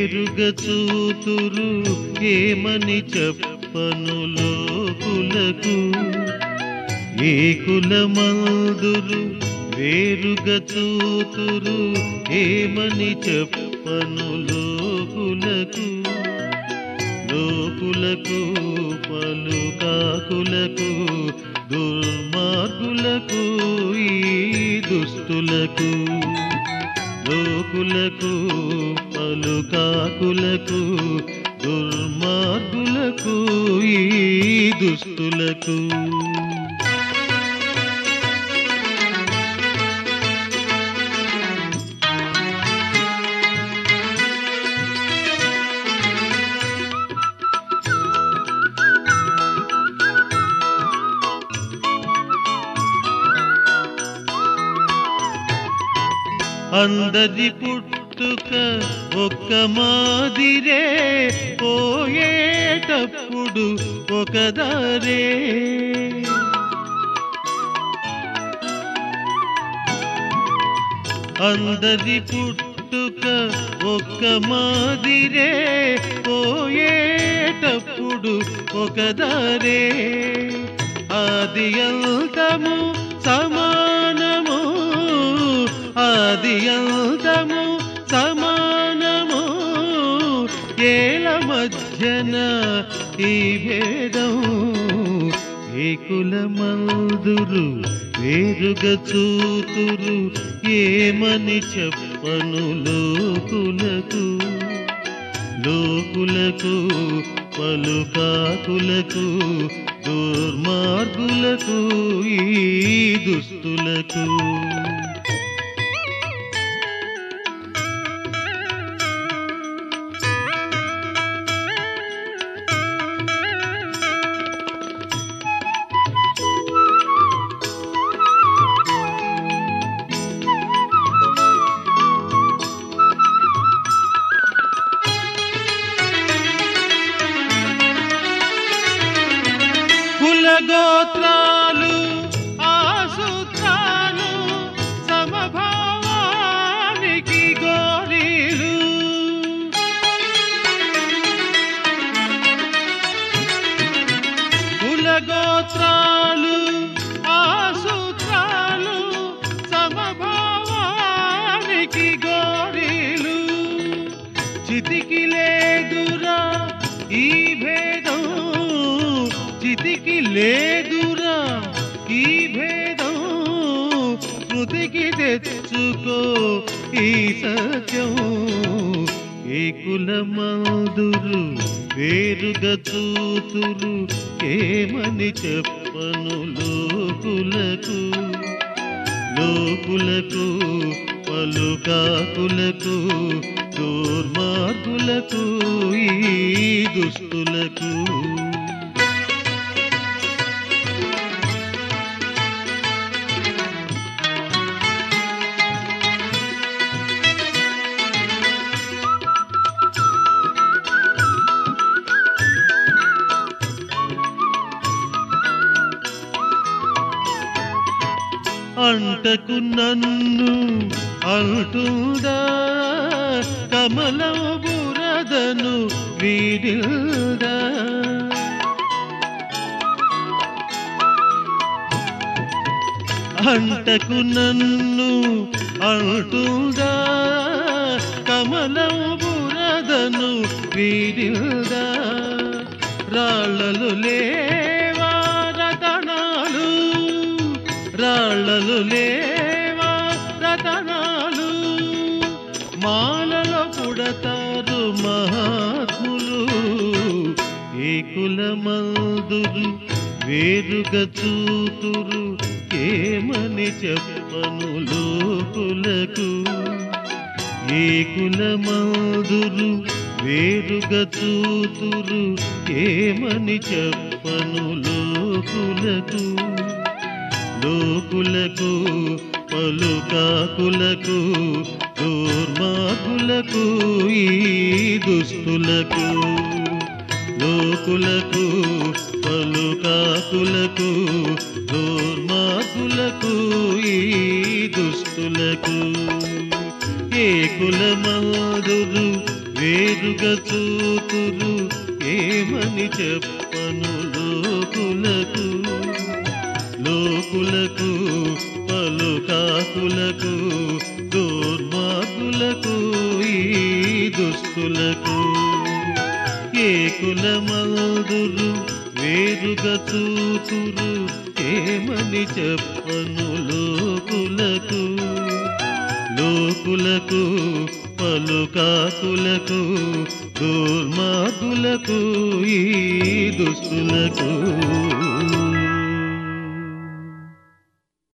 వేరుగా చూతురు ఏమని చెప్పను లోకులకు ఏ కులమందురు వేరుగా చూతురు ఏమని చెప్పను లోకులకు లోకులకు పలుకాకులకు దుర్మార్గులకు ఈ దుస్తులకు లోకులకు పలుకాకులకు దుర్మార్గులకు ఈ దుస్తులకు అందరి పుట్టుక ఒక్క మాదిరే పోయేటప్పుడు ఒక దారే అందరి పుట్టుక ఒక్క మాదిరే పోయేటప్పుడు ఒక దారే ఆది అంతము సమానము ఆది అంతము సమానము ఏల మధ్యన ఈ భేదం ఏ కులమందురు వేరుగా చూతురు ఏమని చెప్పను లోకులకు లోకులకు పలుకాకులకు దుర్మార్గులకు ఈ దుస్తులకు కులగోత్రాలు ఆసూత్రాలు సమభావానికి గోరీలు కులగోత్రాలు ఆసూత్రాలు సమభావానికి గోరీలు చితికి లేదురా ఈ భేదం చితికి లేదురా ఈ భేదం స్మృతికి తెచ్చుకో ఈ సత్యం ఏ కులమందురు వేరుగా చూతురు ఏమని చెప్పను లోకులకు లోకులకు పలుకాకులకు దుర్మార్గులకు ఈ దుస్తులకు అంటకు నన్ను అంటుందా కమలం బురదను వీడిల్దా అంటకు నన్ను అంటుందా కమలం బురదను వీడిల్దా రాళ్ళలు లేవా రతనాలు రాళ్ళలు లేవా రతనాలు మాలలో పుడతారు మహాత్ములు ఏ కులమందురు వేరుగా చూతురు ఏమని చెప్పను లోకులకు ఏ కులమందురు వేరుగా చూతురు ఏమని చెప్పను లోకులకు లోకులకు పలుకాకులకు దుర్మార్గులకు ఈ దుస్తులకు లోకులకు పలుకాకులకు దుర్మార్గులకు ఈ దుస్తులకు ఏ కులమాదురు వేరుగా చూతురు ఏమని చెప్పను లోకులకు లోకులకు పలుకాకులకు దుర్మార్గులకు ఈ దుస్తులకు ఏ కులమందురు వేరుగా చూతురు ఏమని చెప్పను లోకులకు లోకులకు పలుకాకులకు దుర్మార్గులకు ఈ దుస్తులకు